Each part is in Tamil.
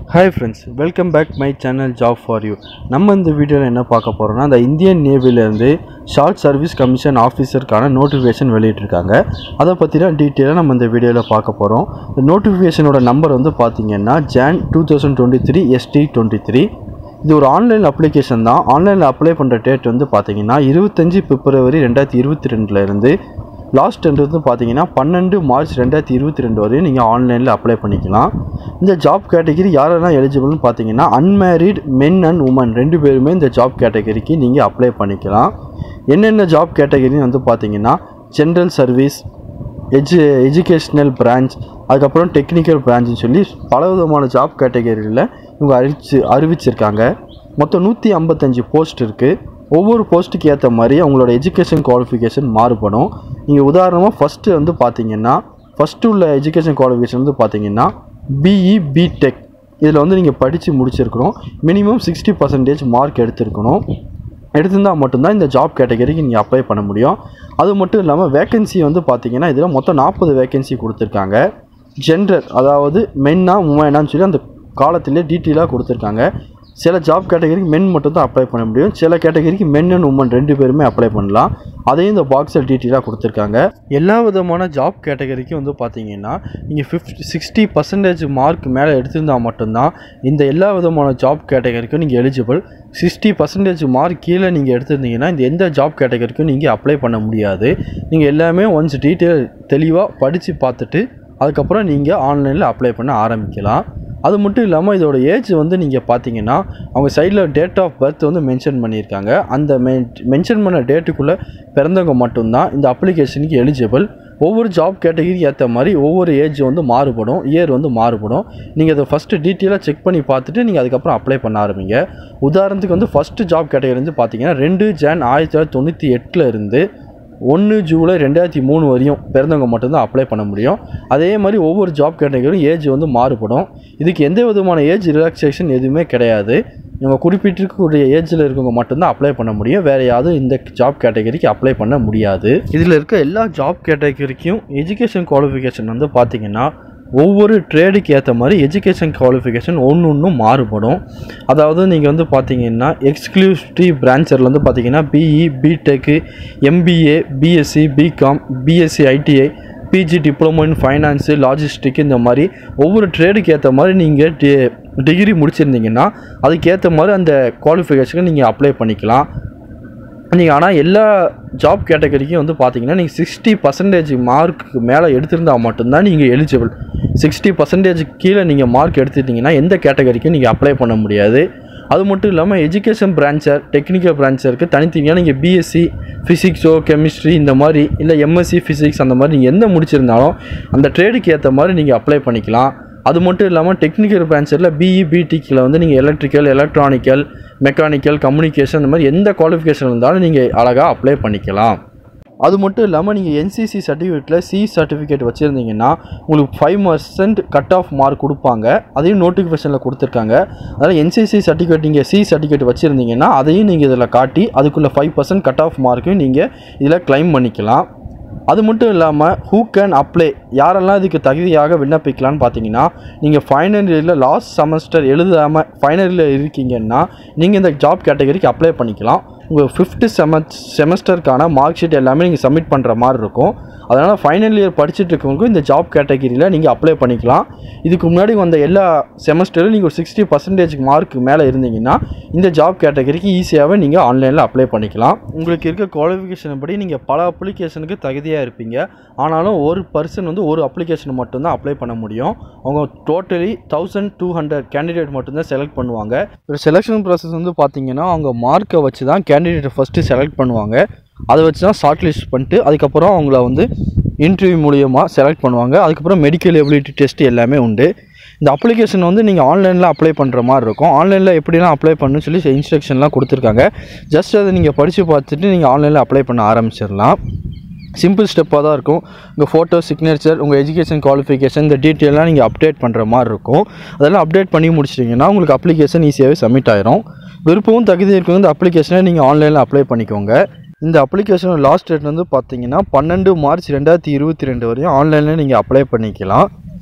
hi friends welcome back my channel job for you நம்ம இந்த வீடியோவில் என்ன பார்க்க போகிறோம்னா அந்த இந்தியன் நேவிலேருந்து ஷார்ட் சர்வீஸ் கமிஷன் ஆஃபீஸருக்கான நோட்டிஃபிகேஷன் வெளியிட்டிருக்காங்க அதை பற்றின டீட்டெயிலாக நம்ம இந்த வீடியோவில் பார்க்க போகிறோம் இந்த நோட்டிஃபிகேஷனோட நம்பர் வந்து பார்த்தீங்கன்னா ஜான் two thousand twenty three SD twenty three இது ஒரு ஆன்லைன் அப்ளிகேஷன் தான் ஆன்லைனில் அப்ளை பண்ணுற டேட் வந்து பார்த்தீங்கன்னா இருபத்தஞ்சி பிப்ரவரி ரெண்டாயிரத்தி இருபத்தி ரெண்டுலேருந்து லாஸ்ட் வந்து பார்த்தீங்கன்னா பன்னெண்டு மார்ச் ரெண்டாயிரத்தி இருபத்தி ரெண்டு வரையும் நீங்கள் ஆன்லைனில் அப்ளை பண்ணிக்கலாம் இந்த ஜாப் கேட்டகரி யாரெல்லாம் எலிஜிபிள்னு பார்த்தீங்கன்னா அன்மேரிட் மென் அண்ட் உமன் ரெண்டு பேருமே இந்த ஜாப் கேட்டகரிக்கு நீங்கள் அப்ளை பண்ணிக்கலாம் என்னென்ன ஜாப் கேட்டகரின்னு வந்து பார்த்தீங்கன்னா ஜென்ரல் சர்வீஸ் எஜு எஜுகேஷ்னல் பிரான்ச் அதுக்கப்புறம் டெக்னிக்கல் பிரான்ச்னு சொல்லி பல விதமான ஜாப் கேட்டகரியில் இவங்க அறிவிச்சு அறிவிச்சிருக்காங்க மொத்தம் நூற்றி ஐம்பத்தஞ்சு போஸ்ட் இருக்குது ஒவ்வொரு போஸ்ட்டுக்கு ஏற்ற மாதிரி அவங்களோட எஜுகேஷன் குவாலிஃபிகேஷன் மாறுபடும் நீங்கள் உதாரணமாக ஃபஸ்ட்டு வந்து பார்த்தீங்கன்னா ஃபஸ்ட்டு உள்ள எஜுகேஷன் குவாலிஃபிகேஷன் வந்து பார்த்தீங்கன்னா பிஇ பிடெக் இதில் வந்து நீங்கள் படித்து முடிச்சிருக்கணும் மினிமம் சிக்ஸ்டி பர்சன்டேஜ் மார்க் எடுத்திருக்கணும் எடுத்திருந்தால் மட்டும்தான் இந்த ஜாப் கேட்டகரிக்கு நீங்கள் அப்ளை பண்ண முடியும் அது மட்டும் இல்லாமல் வேகன்சி வந்து பார்த்தீங்கன்னா இதில் மொத்தம் நாற்பது வேகன்சி கொடுத்துருக்காங்க ஜென்ரல் அதாவது மென்னா உமனான்னு சொல்லி அந்த காலத்திலே டீட்டெயிலாக கொடுத்துருக்காங்க சில ஜாப் கேட்டகரிக்கு மென் மட்டும் தான் அப்ளை பண்ண முடியும் சில கேட்டகரிக்கு மென் அண்ட் உமன் ரெண்டு பேருமே அப்ளை பண்ணலாம் அதையும் இந்த பாக்ஸில் டீட்டெயிலாக கொடுத்துருக்காங்க எல்லா விதமான ஜாப் கேட்டகரிக்கும் வந்து பார்த்தீங்கன்னா நீங்கள் ஃபிஃப்டி சிக்ஸ்டி பர்சன்டேஜ் மார்க் மேலே எடுத்திருந்தால் மட்டும்தான் இந்த எல்லா விதமான ஜாப் கேட்டகரிக்கும் நீங்கள் எலிஜிபிள் சிக்ஸ்டி பர்சன்டேஜ் மார்க் கீழே நீங்கள் எடுத்திருந்தீங்கன்னா இந்த எந்த ஜாப் கேட்டகரிக்கும் நீங்கள் அப்ளை பண்ண முடியாது நீங்கள் எல்லாமே ஒன்ஸ் டீட்டெயில் தெளிவாக படித்து பார்த்துட்டு அதுக்கப்புறம் நீங்கள் ஆன்லைனில் அப்ளை பண்ண ஆரம்பிக்கலாம் அது மட்டும் இல்லாமல் இதோட ஏஜ் வந்து நீங்கள் பார்த்தீங்கன்னா அவங்க சைடில் டேட் ஆஃப் பர்த் வந்து மென்ஷன் பண்ணியிருக்காங்க அந்த மென்ஷன் பண்ண டேட்டுக்குள்ளே பிறந்தவங்க மட்டும்தான் இந்த அப்ளிகேஷனுக்கு எலிஜிபிள் ஒவ்வொரு ஜாப் கேட்டகரிக்கு ஏற்ற மாதிரி ஒவ்வொரு ஏஜ் வந்து மாறுபடும் இயர் வந்து மாறுபடும் நீங்கள் அதை ஃபஸ்ட்டு டீட்டெயிலாக செக் பண்ணி பார்த்துட்டு நீங்கள் அதுக்கப்புறம் அப்ளை பண்ண ஆரம்பிங்க உதாரணத்துக்கு வந்து ஃபஸ்ட்டு ஜாப் கேட்டகரி வந்து பார்த்தீங்கன்னா ரெண்டு ஜான் ஆயிரத்தி தொள்ளாயிரத்தி தொண்ணூற்றி எட்டில் இருந்து ஒன்று ஜூலை ரெண்டாயிரத்தி மூணு வரையும் பிறந்தவங்க மட்டும்தான் அப்ளை பண்ண முடியும் அதே மாதிரி ஒவ்வொரு ஜாப் கேட்டகரியும் ஏஜ் வந்து மாறுபடும் இதுக்கு எந்த விதமான ஏஜ் ரிலாக்ஸேஷன் எதுவுமே கிடையாது இவங்க குறிப்பிட்டிருக்கக்கூடிய ஏஜில் இருக்கவங்க மட்டும்தான் அப்ளை பண்ண முடியும் வேறு யாரும் இந்த ஜாப் கேட்டகரிக்கு அப்ளை பண்ண முடியாது இதில் இருக்க எல்லா ஜாப் கேட்டகரிக்கும் எஜுகேஷன் குவாலிஃபிகேஷன் வந்து பார்த்திங்கன்னா ஒவ்வொரு ட்ரேடுக்கு ஏற்ற மாதிரி எஜுகேஷன் குவாலிஃபிகேஷன் ஒன்று ஒன்றும் மாறுபடும் அதாவது நீங்கள் வந்து பார்த்தீங்கன்னா எக்ஸ்க்ளூசிவ் பிரான்ச்சரில் வந்து பார்த்தீங்கன்னா BE B Tech MBA BSc BCom BSc ITI PG diploma in finance logistic இந்த மாதிரி ஒவ்வொரு ட்ரேடுக்கு ஏற்ற மாதிரி நீங்கள் டி டிகிரி முடிச்சிருந்தீங்கன்னா அதுக்கேற்ற மாதிரி அந்த குவாலிஃபிகேஷனுக்கு நீங்கள் அப்ளை பண்ணிக்கலாம் நீங்கள் ஆனால் எல்லா ஜாப் கேட்டகரிக்கும் வந்து பார்த்தீங்கன்னா நீங்கள் சிக்ஸ்டி பர்சன்டேஜ் மார்க்கு மேலே எடுத்திருந்தால் மட்டும்தான் நீங்கள் எலிஜிபிள் சிக்ஸ்டி பர்சன்டேஜ் கீழே நீங்கள் மார்க் எடுத்துட்டிங்கன்னா எந்த கேட்டகரிக்கும் நீங்கள் அப்ளை பண்ண முடியாது அது மட்டும் இல்லாமல் எஜுகேஷன் பிரான்ச்சர் டெக்னிக்கல் பிரான்ச்சருக்கு தனித்தனியாக நீங்கள் பிஎஸ்சி ஃபிசிக்ஸோ கெமிஸ்ட்ரி இந்த மாதிரி இல்லை எம்எஸ்சி ஃபிசிக்ஸ் அந்த மாதிரி நீங்கள் எந்த முடிச்சிருந்தாலும் அந்த ட்ரேடுக்கு ஏற்ற மாதிரி நீங்கள் அப்ளை பண்ணிக்கலாம் அது மட்டும் இல்லாமல் டெக்னிக்கல் பிரான்ச்சரில் பிஇ பிடிக்கில் வந்து நீங்கள் எலக்ட்ரிக்கல் எலக்ட்ரானிக்கல் மெக்கானிக்கல் கம்யூனிகேஷன் இந்த மாதிரி எந்த குவாலிஃபிகேஷன் இருந்தாலும் நீங்கள் அழகாக அப்ளை பண்ணிக்கலாம் அது மட்டும் இல்லாமல் நீங்கள் என்சிசி சர்டிஃபிகேட்டில் சி சர்டிஃபிகேட் வச்சுருந்தீங்கன்னா உங்களுக்கு five percent cut off mark கொடுப்பாங்க அதையும் நோட்டிஃபிகேஷனில் கொடுத்துருக்காங்க அதனால் என்சிசி சர்டிஃபிகேட் நீங்கள் சி சர்டிஃபிகேட் வச்சுருந்தீங்கன்னா அதையும் நீங்கள் இதில் காட்டி அதுக்குள்ளே ஃபைவ் பர்சன்ட் கட் ஆஃப் மார்க்கையும் நீங்கள் இதில் கிளைம் பண்ணிக்கலாம் அது மட்டும் இல்லாமல் ஹூ கேன் அப்ளை யாரெல்லாம் இதுக்கு தகுதியாக விண்ணப்பிக்கலான்னு பார்த்தீங்கன்னா நீங்கள் ஃபைனல் இயரில் லாஸ்ட் செமஸ்டர் எழுதாமல் ஃபைனல் இயரில் இருக்கீங்கன்னா நீங்கள் இந்த ஜாப் கேட்டகரிக்கு அப்ளை பண்ணிக்கலாம் உங்கள் ஃபிஃப்த்து செம செமஸ்டருக்கான மார்க் ஷீட் எல்லாமே நீங்கள் சப்மிட் பண்ணுற மாதிரி இருக்கும் அதனால் ஃபைனல் இயர் படிச்சுட்டு இருக்கவங்களுக்கும் இந்த ஜாப் கேட்டகரியில் நீங்கள் அப்ளை பண்ணிக்கலாம் இதுக்கு முன்னாடி வந்த எல்லா செமஸ்டரும் நீங்கள் ஒரு சிக்ஸ்டி பர்சன்டேஜ் மார்க் மேலே இருந்தீங்கன்னா இந்த ஜாப் கேட்டகரிக்கு ஈஸியாகவே நீங்கள் ஆன்லைனில் அப்ளை பண்ணிக்கலாம் உங்களுக்கு இருக்க குவாலிஃபிகேஷன் படி நீங்கள் பல அப்ளிகேஷனுக்கு தகுதியாக இருப்பீங்க ஆனாலும் ஒரு பர்சன் வந்து ஒரு அப்ளிகேஷன் மட்டும்தான் அப்ளை பண்ண முடியும் அவங்க totally thousand two hundred candidate மட்டும்தான் செலக்ட் பண்ணுவாங்க ஒரு செலெக்ஷன் ப்ராசஸ் வந்து பார்த்தீங்கன்னா அவங்க மார்க்கை வச்சு தான் கேண்டிடேட்டை ஃபஸ்ட்டு செலக்ட் பண்ணுவாங்க அதை வச்சு தான் ஷார்ட் லிஸ்ட் பண்ணிட்டு அதுக்கப்புறம் அவங்கள வந்து இன்டர்வியூ மூலியமாக செலக்ட் பண்ணுவாங்க அதுக்கப்புறம் மெடிக்கல் எபிலிட்டி டெஸ்ட் எல்லாமே உண்டு இந்த அப்ளிகேஷன் வந்து நீங்கள் ஆன்லைனில் அப்ளை பண்ணுற மாதிரி இருக்கும் ஆன்லைனில் எப்படிலாம் அப்ளை பண்ணணும்னு சொல்லி இன்ஸ்ட்ரக்ஷன்லாம் கொடுத்துருக்காங்க ஜஸ்ட் அதை நீங்கள் படித்து பார்த்துட்டு நீங்கள் ஆன்லைனில் அப்ளை பண்ண ஆரம்பிச்சிடலாம் சிம்பிள் ஸ்டெப்பாக தான் இருக்கும் உங்கள் ஃபோட்டோ சிக்னேச்சர் உங்கள் எஜுகேஷன் குவாலிஃபிகேஷன் இந்த டீட்டெயிலாம் நீங்கள் அப்டேட் பண்ணுற மாதிரி இருக்கும் அதெல்லாம் அப்டேட் பண்ணி முடிச்சிட்டிங்கன்னா உங்களுக்கு அப்ளிகேஷன் ஈஸியாகவே சப்மிட் ஆயிரும் விருப்பமும் தகுதி இருக்கவங்க இந்த அப்ளிகேஷனை நீங்கள் ஆன்லைனில் அப்ளை பண்ணிக்கோங்க இந்த அப்ளிகேஷன் லாஸ்ட் டேட் வந்து பார்த்தீங்கன்னா பன்னெண்டு மார்ச் ரெண்டாயிரத்தி இருபத்தி ரெண்டு வரையும் ஆன்லைனில் நீங்கள் அப்ளை பண்ணிக்கலாம்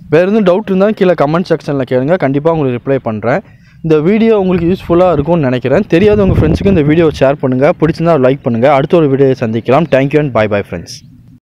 வேறு எதுவும் டவுட் இருந்தாலும் கீழே கமெண்ட் செக்ஷனில் கேளுங்க கண்டிப்பாக உங்களுக்கு ரிப்ளை பண்ணுறேன் இந்த வீடியோ உங்களுக்கு யூஸ்ஃபுல்லாக இருக்கும்னு நினைக்கிறேன் தெரியாத உங்கள் ஃப்ரெண்ட்ஸுக்கு இந்த வீடியோ ஷேர் பண்ணுங்கள் பிடிச்சிருந்தா லைக் பண்ணுங்கள் அடுத்த ஒரு வீடியோவை சந்திக்கலாம் thank you and bye bye friends